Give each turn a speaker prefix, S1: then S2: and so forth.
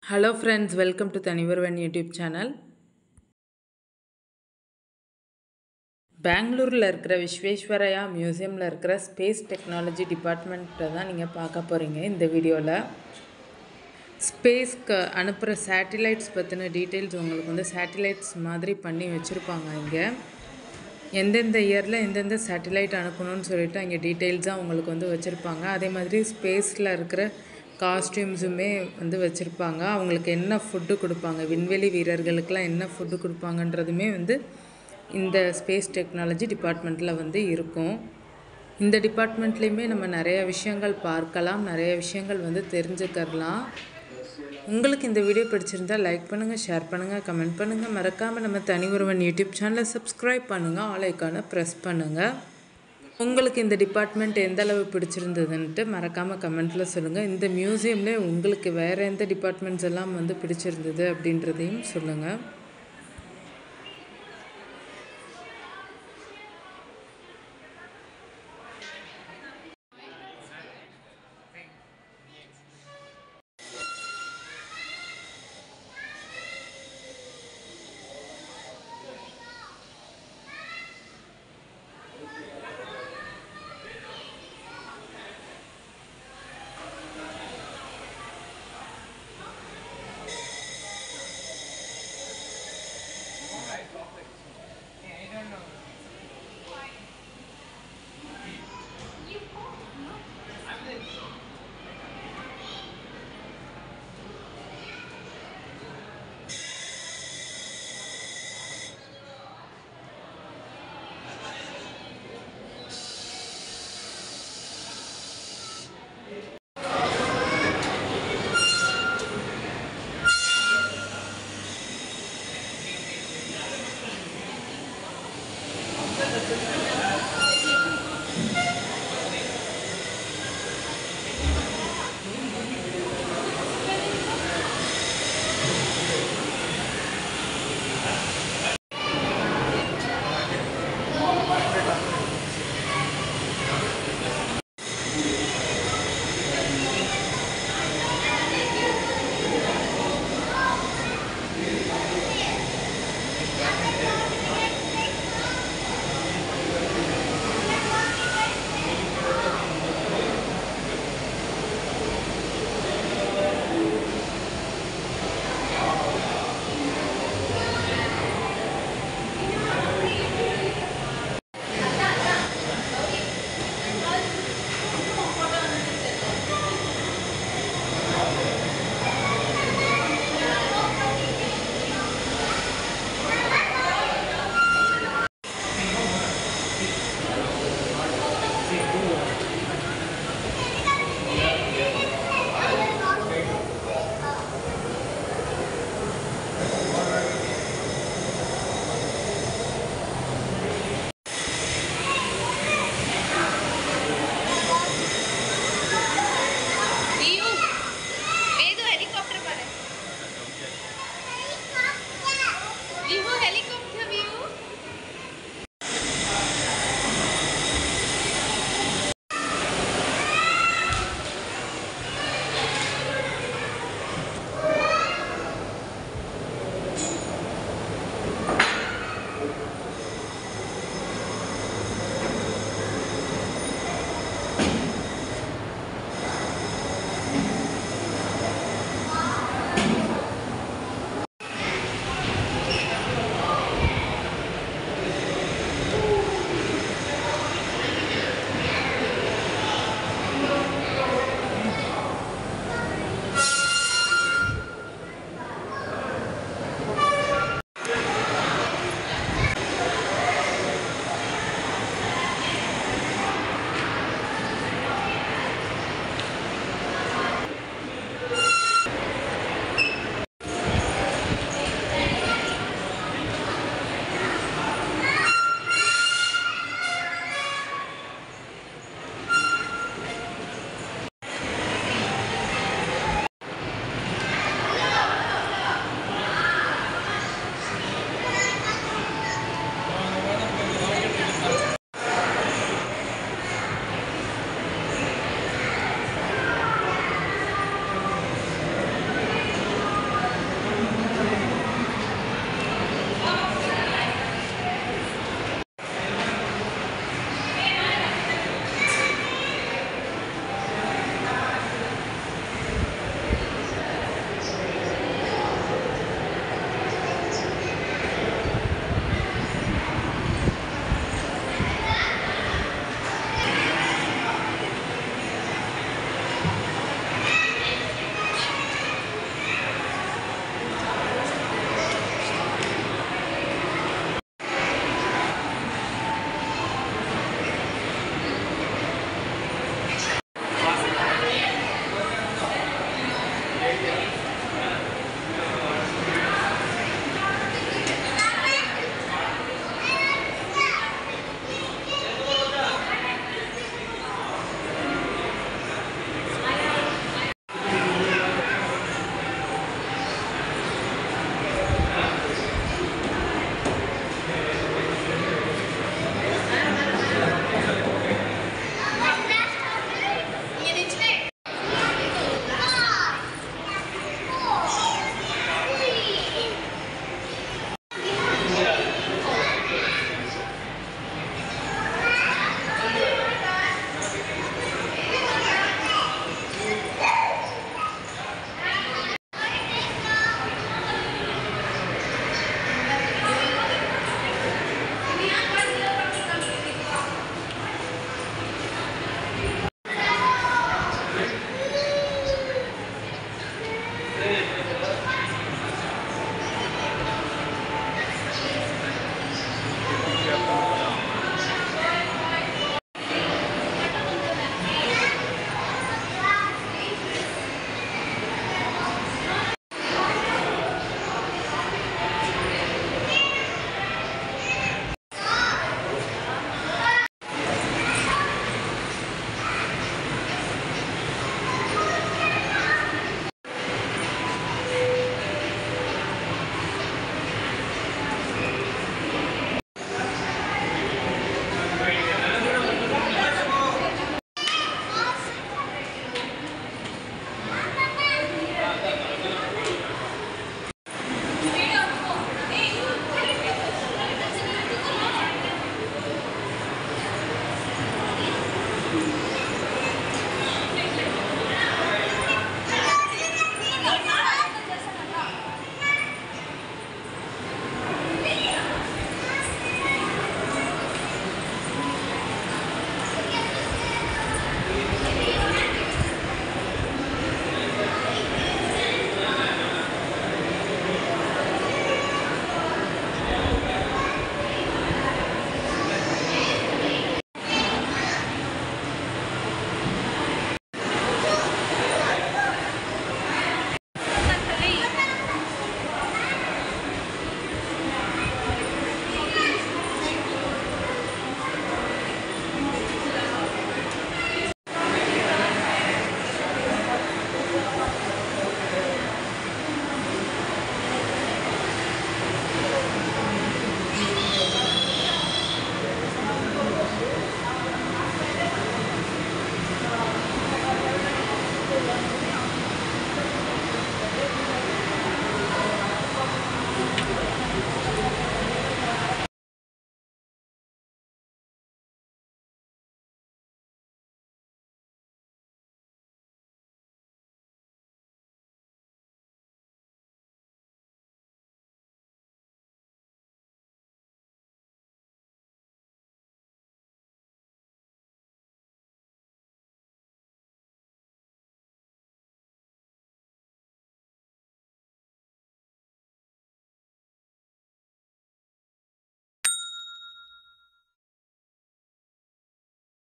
S1: hello friends welcome to தனிவருவன் YouTube channel பெங்களூரில் இருக்கிற விஸ்வேஸ்வரையா மியூசியமில் இருக்கிற ஸ்பேஸ் டெக்னாலஜி டிபார்ட்மெண்ட்டை தான் நீங்கள் பார்க்க போகிறீங்க இந்த வீடியோவில் ஸ்பேஸ்க்கு அனுப்புகிற சேட்டிலைட்ஸ் பற்றின டீட்டெயில்ஸ் உங்களுக்கு வந்து சேட்டிலைட்ஸ் மாதிரி பண்ணி வச்சுருப்பாங்க இங்கே எந்தெந்த இயரில் எந்தெந்த சேட்டிலைட் அனுப்பணும்னு சொல்லிட்டு அங்கே டீட்டெயில்ஸாக உங்களுக்கு வந்து வச்சுருப்பாங்க அதே மாதிரி ஸ்பேஸில் இருக்கிற காஸ்டியூம்ஸுமே வந்து வச்சுருப்பாங்க அவங்களுக்கு என்ன ஃபுட்டு கொடுப்பாங்க விண்வெளி வீரர்களுக்கெல்லாம் என்ன ஃபுட்டு கொடுப்பாங்கன்றதுமே வந்து இந்த ஸ்பேஸ் டெக்னாலஜி டிபார்ட்மெண்ட்டில் வந்து இருக்கும் இந்த டிபார்ட்மெண்ட்லேயுமே நம்ம நிறைய விஷயங்கள் பார்க்கலாம் நிறைய விஷயங்கள் வந்து தெரிஞ்சுக்கலாம் உங்களுக்கு இந்த வீடியோ பிடிச்சிருந்தா லைக் பண்ணுங்கள் ஷேர் பண்ணுங்கள் கமெண்ட் பண்ணுங்கள் மறக்காமல் நம்ம தனி ஒருவன் யூடியூப் சேனலை சப்ஸ்கிரைப் பண்ணுங்கள் ஆல் ஐக்கானை ப்ரெஸ் பண்ணுங்கள் உங்களுக்கு இந்த டிபார்ட்மெண்ட் எந்த அளவு பிடிச்சிருந்ததுன்ட்டு மறக்காமல் கமெண்ட்டில் சொல்லுங்கள் இந்த மியூசியம்லேயே உங்களுக்கு வேறு எந்த டிபார்ட்மெண்ட்ஸ் எல்லாம் வந்து பிடிச்சிருந்தது அப்படின்றதையும் சொல்லுங்கள்